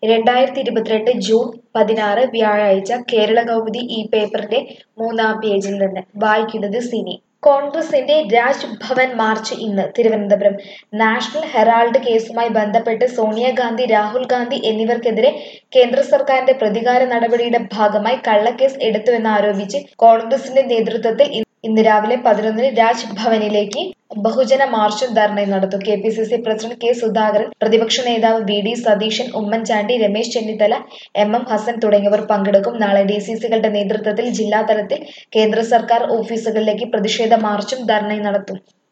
രണ്ടായിരത്തി ഇരുപത്തിരണ്ട് ജൂൺ പതിനാറ് വ്യാഴാഴ്ച കേരള കൗമുദി ഈ പേപ്പറിന്റെ മൂന്നാം പേജിൽ നിന്ന് വായിക്കുന്നത് സിനി കോൺഗ്രസിന്റെ രാജ് ഭവൻ മാർച്ച് ഇന്ന് തിരുവനന്തപുരം നാഷണൽ ഹെറാൾഡ് കേസുമായി ബന്ധപ്പെട്ട് സോണിയാഗാന്ധി രാഹുൽ ഗാന്ധി എന്നിവർക്കെതിരെ കേന്ദ്ര സർക്കാരിന്റെ പ്രതികാര നടപടിയുടെ ഭാഗമായി കള്ളക്കേസ് എടുത്തുവെന്നാരോപിച്ച് കോൺഗ്രസിന്റെ നേതൃത്വത്തിൽ ഇന്ന് ഇന്ന് രാവിലെ പതിനൊന്നിന് രാജ് ഭവനിലേക്ക് ബഹുജന മാർച്ചും ധർണയും നടത്തും K P C C president K Sudhakaran പ്രതിപക്ഷ നേതാവ് V D Satheesan Oommen Chandy Ramesh Chennithala M M Hassan തുടങ്ങിയവർ പങ്കെടുക്കും നാളെ ഡി സി സികളുടെ നേതൃത്വത്തിൽ ജില്ലാതലത്തിൽ കേന്ദ്ര സർക്കാർ ഓഫീസുകളിലേക്ക് പ്രതിഷേധ മാർച്ചും ധർണയും നടത്തും